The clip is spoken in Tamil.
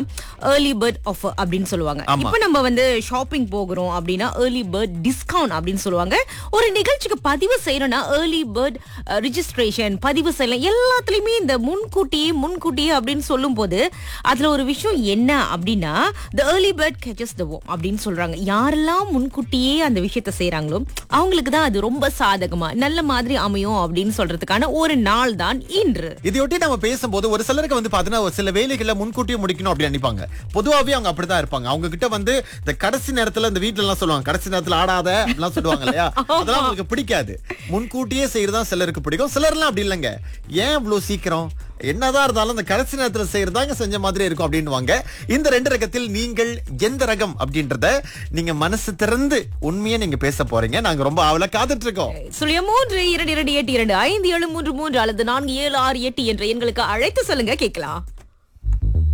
ஏர்லி பேர்ட் ஆஃபர் அப்படின்னு சொல்லுவாங்க ஆமா. இப்போ நம்ம வந்து ஷாப்பிங் போகிறோம் அப்படின்னா ஏர்லி பேர்ட் டிஸ்கவுண்ட் அப்படின்னு சொல்லுவாங்க ஒரு நிகழ்ச்சிக்கு பதிவு செய்யணும்னா ஏர்லி பேர்ட் ரிஜிஸ்ட்ரேஷன் பதிவு செய்யலாம் எல்லாத்துலயுமே இந்த முன்கூட்டியே முன்கூட்டியே அப்படின்னு சொல்லும்போது அதுல ஒரு விஷயம் என்ன அப்படின்னா the early bird catches the worm அப்படின்னு சொல்றாங்க யாரெல்லாம் முன்கூட்டியே அந்த விஷயத்த செய்றாங்களோ அவங்களுக்கு தான் அது ரொம்ப சாதகமா நல்ல மாதிரி அமையும் அப்படின்னு சொல்றதுக்கான ஒரு நாள் தான் இன்று இதையொட்டி நம்ம பேசும்போது ஒரு சிலருக்கு வந்து பாத்தீங்கன்னா ஒரு சில வேலைகளை முன்கூட்டியே முடிக்கணும் அப்படின்னு நினைப்பாங்க பொதுவாவே அவங்க அப்படிதான் இருப்பாங்க அவங்க கிட்ட வந்து இந்த கடைசி நேரத்துல இந்த வீட்டுல எல்லாம் சொல்லுவாங்க கடைசி நேரத்துல ஆடாத அப்படிலாம் சொல்லுவாங்க இல்லையா அதெல்லாம் அவங்களுக்கு பிடிக்காது முன்கூட்டியே செய்யறதா சிலருக்கு பிடிக்கும் சிலர்லாம் அப்படி இல்லைங்க ஏன் இவ்வளவு சீக்கிரம் என்னதான் இருந்தாலும் இந்த கடைசி நேரத்துல செய்யறதாங்க செஞ்ச மாதிரி இருக்கும் அப்படின்னுவாங்க இந்த ரெண்டு ரகத்தில் நீங்கள் எந்த ரகம் அப்படின்றத நீங்க மனசு திறந்து உண்மையா நீங்க பேச போறீங்க நாங்க ரொம்ப ஆவலா காத்துட்டு இருக்கோம் சுழிய மூன்று இரண்டு இரண்டு எட்டு இரண்டு ஐந்து ஏழு மூன்று மூன்று அல்லது நான்கு ஏழு ஆறு எட்டு என்ற எண்களுக்கு அழைத்து சொல்லுங்க கேட்கலாம்